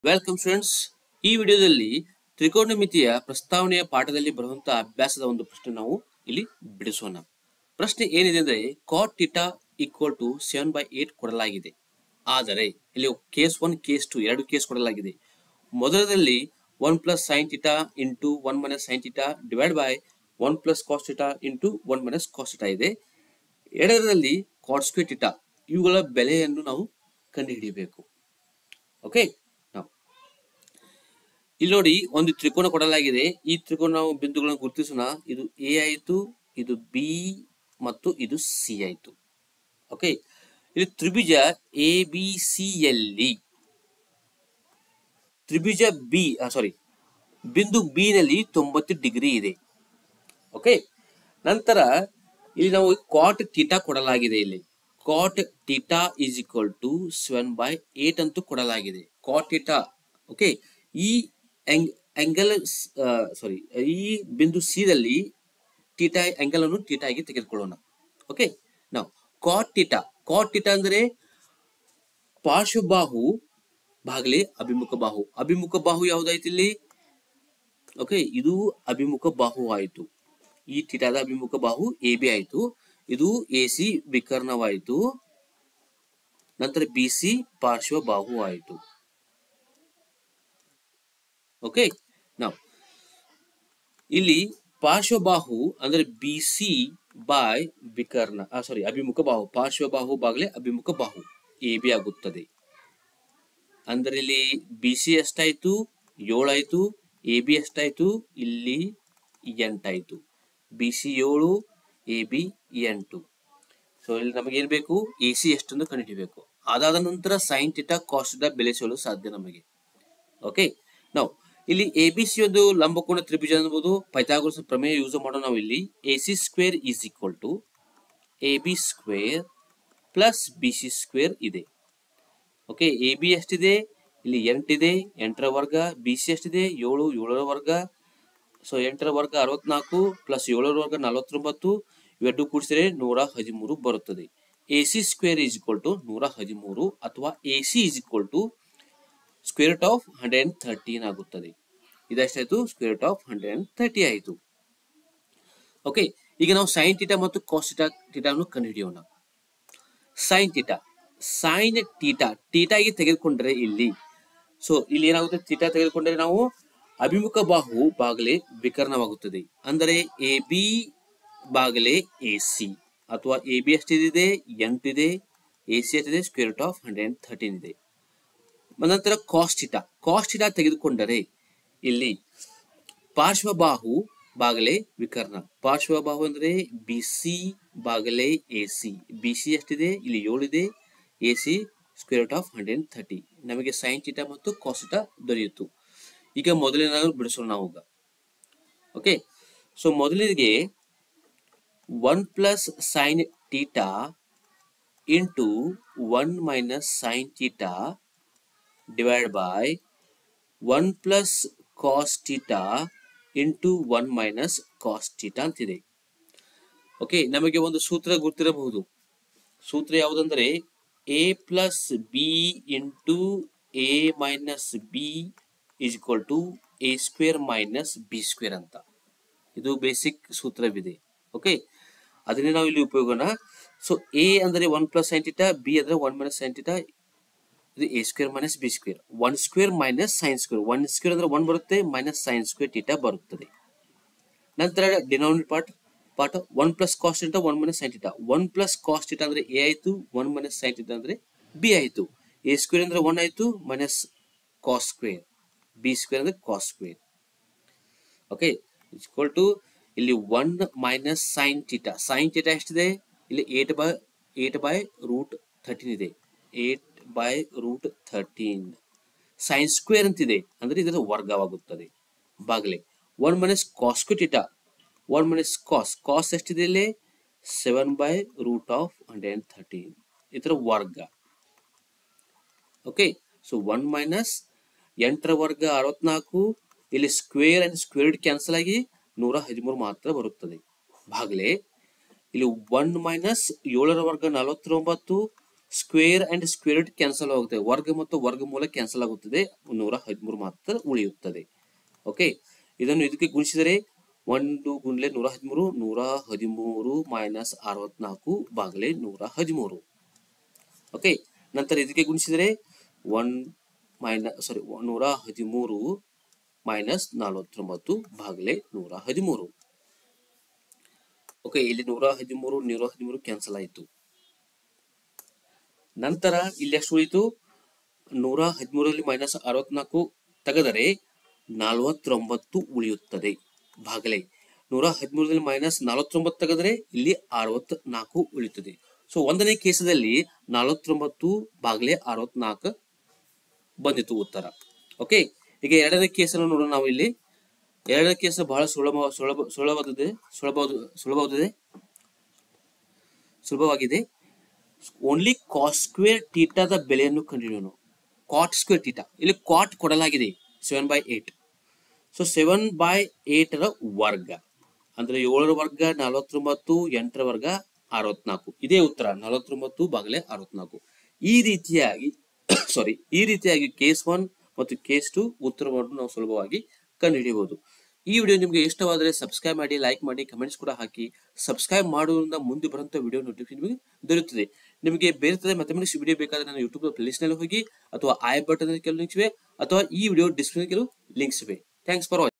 welcome students ಈ ವಿಡಿಯೋದಲ್ಲಿ ತ್ರಿಕೋನಮಿತಿಯ ಪ್ರಸ್ತಾವನೆಯ ಪಾಠದಲ್ಲಿ ಬರುವಂತಹ ಅಭ್ಯಾಸದ ಒಂದು ಪ್ರಶ್ನೆ ನಾವು ಇಲ್ಲಿ ಬಿಡಿಸೋಣ ಪ್ರಶ್ನೆ ಏನಿದೆ ಅಂದ್ರೆ cot theta equal to seven by eight ಕೊಡಲಾಗಿದೆ ಆದರೆ ಇಲ್ಲಿ ಕೇಸ್ ಒನ್ ಕೇಸ್ ಟು ಎರಡು ಕೇಸ್ ಕೊಡಲಾಗಿದೆ ಮೊದಲದಲ್ಲಿ one plus sine theta into one minus sine theta divide by one plus cos theta into one minus cos theta ಇದೆ ಎರಡರಲ್ಲಿ cot square theta ಇವುಗಳ ಬೆಲೆಯನ್ನು ನಾವು ಕಂಡುಹಿಡಿಯಬೇಕು ಓಕೆ ನಾವು ಇಲ್ಲಿ ನೋಡಿ ಒಂದು ತ್ರಿಕೋನ ಕೊಡಲಾಗಿದೆ ಈ ತ್ರಿಕೋನ ನಾವು ಬಿಂದುಗಳನ್ನು ಗುರುತಿಸೋಣ ಇದು ಎ ಆಯಿತು ಇದು ಬಿ ಮತ್ತು ಇದು ಸಿ ಆಯಿತು ಓಕೆ ಇಲ್ಲಿ ತ್ರಿಭುಜ ಎ ಬಿ ಸಿ ಯಲ್ಲಿ ತ್ರಿಭುಜ ಬಿ ಸಾರಿ ಬಿಂದು ಬಿ ನಲ್ಲಿ ತೊಂಬತ್ತು ಡಿಗ್ರಿ ಇದೆ ಓಕೆ ನಂತರ ಇಲ್ಲಿ ನಾವು ಕಾಟ್ ತೀಟಾ ಕೊಡಲಾಗಿದೆ ಇಲ್ಲಿ cot theta is equal to seven by eight ಅಂತೂ ಕೊಡಲಾಗಿದೆ ಕಾಟ್ ತೀಟಾ ಓಕೆ ಈ ಆಂಗಲ್ ಸಾರಿ ಈ ಬಿಂದು ಸಿ ದಲ್ಲಿ ತೀಟಾ ಆಂಗಲ್ ಅನ್ನು ತೀಟಾ ಆಗಿ ತೆಗೆದುಕೊಳ್ಳೋಣ ಓಕೆ ನಾವು ಕಾಟ್ ತೀಟಾ ಕಾಟ್ ತೀಟಾ ಅಂದ್ರೆ ಪಾರ್ಶ್ವಬಾಹು ಬಾಗ್ಲೆ ಅಭಿಮುಖ ಬಾಹು ಅಭಿಮುಖ ಬಾಹು ಯಾವ್ದಾಯ್ತು ಇಲ್ಲಿ ಓಕೆ ಇದು ಅಭಿಮುಖ ಬಾಹು ಆಯಿತು ಈ ಥೀಟಾದ ಅಭಿಮುಖ ಬಾಹು ಎ ಬಿ ಆಯಿತು ಇದು ಎ ಸಿ ವಿಕರ್ಣವಾಯಿತು ನಂತರ ಬಿ ಸಿ ಪಾರ್ಶ್ವ ಬಾಹು ಆಯಿತು ಓಕೆ ನಾವು ಇಲ್ಲಿ ಪಾರ್ಶ್ವಬಾಹು ಅಂದ್ರೆ ಬಿ ಸಿ ಬಾಯ್ ವಿಕರ್ಣ ಸಾರಿ ಅಭಿಮುಖ ಬಾಹು ಪಾರ್ಶ್ವಬಾಹು ಬಾಗ್ಲೆ ಅಭಿಮುಖ ಬಾಹು ಎ ಬಿ ಆಗುತ್ತದೆ ಅಂದ್ರೆ ಇಲ್ಲಿ ಬಿ ಸಿ ಎಷ್ಟಾಯ್ತು ಏಳಾಯ್ತು ಎ ಬಿ ಎಷ್ಟಾಯ್ತು ಇಲ್ಲಿ ಎಂಟಾಯ್ತು ಬಿ ಸಿ ಏಳು ಎ ಬಿ ಎಂಟು ಸೊ ಇಲ್ಲಿ ನಮಗೆ ಏನ್ ಬೇಕು ಎ ಸಿ ಎಷ್ಟೊಂದು ಕಂಡುಹಿಡಿಬೇಕು ಅದಾದ ನಂತರ ಸೈನ್ ಟಿಟಾ ಕಾಸ್ಟ್ ಬೆಲೆ ಸಿಗಲು ಸಾಧ್ಯ ನಮಗೆ ಓಕೆ ನಾವು ಇಲ್ಲಿ ಎ ಬಿ ಸಿ ಒಂದು ಲಂಬಕೋಣ ತ್ರಿಭುಜ ಅನ್ಬೋದು ಪೈಥಾಗೋರಸ್ ಪ್ರಮೇಯ ಯೂಸ್ ಮಾಡೋ ನಾವು ಇಲ್ಲಿ A C square is equal to A B square plus B C square ಇದೆ ಓಕೆ ಎ ಬಿ ಎಷ್ಟಿದೆ ಇಲ್ಲಿ ಎಂಟಿದೆ ಎಂಟರ ವರ್ಗ ಬಿ ಸಿ ಎಷ್ಟಿದೆ ಏಳು ಏಳರ ವರ್ಗ ಸೊ ಎಂಟರ ವರ್ಗ ಅರವತ್ನಾಲ್ಕು ಪ್ಲಸ್ ಏಳರ ವರ್ಗ ನಲವತ್ತೊಂಬತ್ತು ಇವೆರಡು ಕೂಡಿಸಿದ್ರೆ ನೂರ ಹದಿಮೂರು ಬರುತ್ತದೆ A C square is equal to ನೂರ ಹದಿಮೂರು ಅಥವಾ A C is equal to square root of hundred and thirteen ಆಗುತ್ತದೆ ಇದೆಷ್ಟಾಯ್ತು square root of hundred and thirty ಆಯಿತು ಓಕೆ ಈಗ ನಾವು ಸೈನ್ ಟಿಟಾ ಮತ್ತು ಕಾಸ್ ಟಿಟಾ ಟಿಟಾವನ್ನು ಕಂಡುಹಿಡಿಯೋಣ ಸೈನ್ ಟಿಟಾ ಸೈನ್ ಟೀಟಾ ಟೀಟಾಗಿ ತೆಗೆದುಕೊಂಡ್ರೆ ಇಲ್ಲಿ ಸೊ ಇಲ್ಲಿ ಏನಾಗುತ್ತೆ ಟೀಟಾ ತೆಗೆದುಕೊಂಡ್ರೆ ನಾವು ಅಭಿಮುಖ ಬಾಹು ಬಾಗಲೆ ವಿಕರ್ಣವಾಗುತ್ತದೆ ಅಂದರೆ ಎ ಬಿ ಬಾಗಲೆ ಎ ಸಿ ಅಥವಾ ಎ ಬಿ ಎಷ್ಟಿದೆ ಎಂಟಿದೆ ಎ ಸಿ ಎಷ್ಟಿದೆ square root of hundred and thirteen ಇದೆ ನಂತರ ಕಾಸ್ಟಿಟಾ ಕಾಸ್ಟಿಟಾ ತೆಗೆದುಕೊಂಡರೆ ಇಲ್ಲಿ ಪಾರ್ಶ್ವಬಾಹು ಬಾಗಲೆ ವಿಕರ್ಣ ಪಾರ್ಶ್ವಬಾಹು ಅಂದ್ರೆ ಬಿ ಸಿ ಬಾಗಲೆ ಎ ಸಿ ಬಿ ಸಿ ಎಷ್ಟಿದೆ ಇಲ್ಲಿ ಏಳಿದೆ A C square root of hundred and thirty ನಮಗೆ ಸೈನ್ ಟಿಟಾ ಮತ್ತು ಕಾಸಿಟಾ ದೊರೆಯಿತು ಈಗ ಮೊದಲಿನ ಬಿಡಿಸೋಣ ನಾವು ಈಗ ಓಕೆ ಸೊ ಮೊದಲಿಗೆ one plus sine theta into one minus sine theta divide by one plus cos theta into one minus cos theta ಅಂತಿದೆ ಓಕೆ ನಮಗೆ ಒಂದು ಸೂತ್ರ ಗೊತ್ತಿರಬಹುದು ಸೂತ್ರ ಯಾವುದಂದ್ರೆ A plus B into A minus B is equal to A square minus B square ಅಂತ ಇದು basic ಸೂತ್ರವಿದೆ ಓಕೆ ಅದನ್ನೇ ನಾವು ಇಲ್ಲಿ ಉಪಯೋಗನ ಸೊ ಎ ಅಂದರೆ one plus sine theta B ಅಂದರೆ ಒನ್ ಮೈನಸ್ ಸೈನ್ ಟಿಟಾ ಇದು A square minus B square one square minus sine square one square ಅಂದ್ರೆ ಒನ್ ಬರುತ್ತೆ ಮೈನಸ್ ಸೈನ್ ಸ್ಕ್ವೇರ್ ಟೀಟಾ ಬರುತ್ತದೆ ನಂತರ denominator part part one plus cos theta one minus sine theta one plus cos theta ಅಂದ್ರೆ A ಆಯ್ತು one minus sine theta ಅಂದ್ರೆ B ಆಯ್ತು A square ಅಂದ್ರೆ one ಆಯ್ತು minus cos square B square ಅಂದ್ರೆ cos square okay equal to ಇಲ್ಲಿ one minus sine theta sine theta ಎಷ್ಟಿದೆ ಇಲ್ಲಿ eight by eight by root thirteen ಇದೆ eight by root thirteen sine square ಅಂತಿದೆ ಅಂದ್ರೆ ಇದರ ವರ್ಗವಾಗುತ್ತದೆ ಬಾಗಲೆ one minus cos q theta one minus cos cos ಎಷ್ಟಿದೆ ಇಲ್ಲಿ seven by root of hundred and thirteen ಇದರ ವರ್ಗ ಓಕೆ ಸೊ ಒನ್ ಮೈನಸ್ ಎಂಟರ ವರ್ಗ ಅರವತ್ನಾಲ್ಕು ಇಲ್ಲಿ ಸ್ಕ್ವೇರ್ ಅಂಡ್ ಸ್ಕ್ವೇರ್ಡ್ ಕ್ಯಾನ್ಸಲ್ ಆಗಿ ನೂರ ಹದಿಮೂರು ಮಾತ್ರ ಬರುತ್ತದೆ ಬಾಗಲೆ ಇಲ್ಲಿ ಒನ್ ಮೈನಸ್ ಏಳರ ವರ್ಗ ನಲವತ್ತೊಂಬತ್ತು ಸ್ಕ್ವೇರ್ ಅಂಡ್ ಸ್ಕ್ವೇರ್ ಕ್ಯಾನ್ಸಲ್ ಆಗುತ್ತೆ ವರ್ಗ ಮತ್ತು ವರ್ಗಮೂಲ ಕ್ಯಾನ್ಸಲ್ ಆಗುತ್ತದೆ ನೂರ ಹದಿಮೂರು ಮಾತ್ರ ಉಳಿಯುತ್ತದೆ ಓಕೆ ಇದನ್ನು ಇದಕ್ಕೆ ಗುಣಿಸಿದರೆ ಒಂದು ಗುಂಡ್ಲೆ ನೂರ ಹದಿಮೂರು ನೂರ ಹದಿಮೂರು ಮೈನಸ್ ಅರವತ್ನಾಲ್ಕು ಬಾಗಲೆ ನೂರ ಹದಿಮೂರು ಓಕೆ ನಂತರ ಇದಕ್ಕೆ ಗುಣಿಸಿದರೆ ಒನ್ ಮೈನಸ್ ಸಾರಿ ನೂರ ಹದಿಮೂರು ಮೈನಸ್ ನಲವತ್ತೊಂಬತ್ತು ಬಾಗಲೆ ನೂರ ಹದಿಮೂರು ಓಕೆ ಇಲ್ಲಿ ನೂರ ಹದಿಮೂರು ನೂರ ಹದಿಮೂರು ಕ್ಯಾನ್ಸಲ್ ಆಯಿತು ನಂತರ ಇಲ್ಲಿ ಎಷ್ಟು ಉಳಿತು ನೂರ ಹದಿಮೂರಲ್ಲಿ ಮೈನಸ್ ಅರವತ್ನಾಲ್ಕು ತೆಗೆದರೆ ನಲವತ್ತೊಂಬತ್ತು ಉಳಿಯುತ್ತದೆ ಭಾಗಲೆ ನೂರ ಹದಿಮೂರರಲ್ಲಿ ಮೈನಸ್ ನಲವತ್ತೊಂಬತ್ತು ತೆಗೆದರೆ ಇಲ್ಲಿ ಅರವತ್ನಾಲ್ಕು ಉಳಿಯುತ್ತದೆ ಸೊ ಒಂದನೇ ಕೇಸದಲ್ಲಿ ನಲವತ್ತೊಂಬತ್ತು ಬಾಗಲೆ ಅರವತ್ನಾಲ್ಕು ಬಂದಿತ್ತು ಉತ್ತರ ಓಕೆ ಈಗ ಎರಡನೇ ಕೇಸನ್ನು ನೋಡೋಣ ನಾವು ಇಲ್ಲಿ ಎರಡನೇ ಕೇಸ್ ಬಹಳ ಸುಲಭ ಸುಲಭ ಸುಲಭವಾದದೆ ಸುಲಭ ಸುಲಭವಾದದೆ ಸುಲಭವಾಗಿದೆ ಓನ್ಲಿ ಕಾಟ್ ಸ್ಕ್ವೇರ್ ಟೀಟಾದ ಬೆಲೆಯನ್ನು ಕಂಡುಹಿಡಿಯೋಣ ಕಾಟ್ ಸ್ಕ್ವೇರ್ ಟೀಟಾ ಇಲ್ಲಿ ಕಾಟ್ ಕೊಡಲಾಗಿದೆ seven by eight so seven by ಏಟರ ವರ್ಗ ಅಂದ್ರೆ ಏಳರ ವರ್ಗ ನಲವತ್ತೊಂಬತ್ತು ಎಂಟರ ವರ್ಗ ಅರವತ್ನಾಲ್ಕು ಇದೇ ಉತ್ತರ ನಲವತ್ತೊಂಬತ್ತು ಬಾಗಲೆ ಅರವತ್ನಾಲ್ಕು ಈ ರೀತಿಯಾಗಿ ಸಾರಿ ಈ ರೀತಿಯಾಗಿ ಕೇಸ್ ಒನ್ ಮತ್ತು ಕೇಸ್ ಟು ಉತ್ತರವನ್ನು ನಾವು ಸುಲಭವಾಗಿ ಕಂಡುಹಿಡಿಯಬಹುದು ಈ ವಿಡಿಯೋ ನಿಮಗೆ ಇಷ್ಟವಾದರೆ ಸಬ್ಸ್ಕ್ರೈಬ್ ಮಾಡಿ ಲೈಕ್ ಮಾಡಿ ಕಮೆಂಟ್ಸ್ ಕೂಡ ಹಾಕಿ ಸಬ್ಸ್ಕ್ರೈಬ್ ಮಾಡುವುದರಿಂದ ಮುಂದೆ ಬರುವಂತ ವಿಡಿಯೋ ನೋಟಿಫಿಕೇಶನ್ ನಿಮಗೆ ದೊರೆಯುತ್ತದೆ ನಿಮಗೆ ಬೇರೆ ತರ ಮ್ಯಾಥಮೆಟಿಕ್ಸ್ ವಿಡಿಯೋ ಬೇಕಾದ್ರೆ ನನ್ನ ಯೂಟ್ಯೂಬ್ ಪ್ಲೇಲಿಸ್ಟ್ ನಲ್ಲಿ ಹೋಗಿ ಅಥವಾ ಐ ಬಟನ್ ಕೆಲವು ಲಿಂಕ್ಸ್ ಇವೆ ಅಥವಾ ಈ ವಿಡಿಯೋ ಡಿಸ್ಕ್ರಿಪ್ಷನ್ ಕೆಲವು ಲಿಂಕ್ಸ್ ಇವೆ ಥ್ಯಾಂಕ್ಸ್ ಫಾರ್ ವಾಚಿಂಗ್